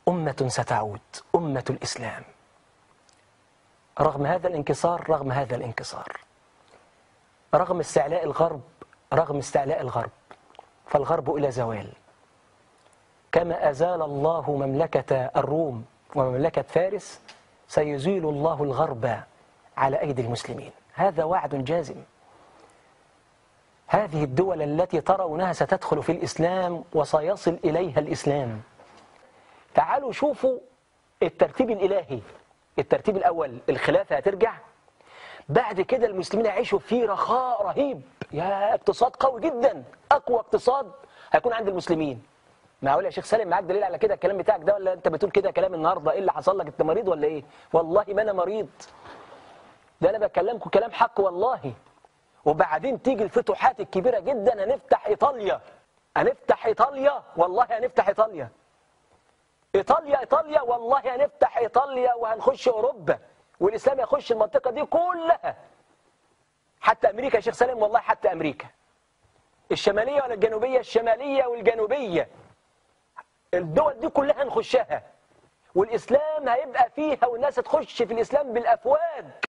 أمة ستعود أمة الإسلام رغم هذا الانكسار رغم هذا الانكسار رغم استعلاء الغرب رغم استعلاء الغرب فالغرب إلى زوال كما أزال الله مملكة الروم ومملكة فارس سيزيل الله الغرب على أيدي المسلمين هذا وعد جازم هذه الدول التي ترونها ستدخل في الإسلام وسيصل إليها الإسلام تعالوا شوفوا الترتيب الإلهي الترتيب الأول الخلافة هترجع بعد كده المسلمين يعيشوا في رخاء رهيب يا اقتصاد قوي جدا أقوى اقتصاد هيكون عند المسلمين معقول يا شيخ سالم معاك دليل على كده الكلام بتاعك ده ولا انت بتقول كده كلام النهارده ايه اللي حصل لك انت مريض ولا ايه والله ما انا مريض ده انا بكلمكم كلام حق والله وبعدين تيجي الفتوحات الكبيره جدا هنفتح ايطاليا هنفتح ايطاليا والله هنفتح ايطاليا ايطاليا ايطاليا والله هنفتح ايطاليا وهنخش اوروبا والاسلام يخش المنطقه دي كلها حتى امريكا يا شيخ سالم والله حتى امريكا الشماليه ولا الجنوبيه الشماليه والجنوبيه الدول دي كلها هنخشها والاسلام هيبقى فيها والناس هتخش في الاسلام بالافواج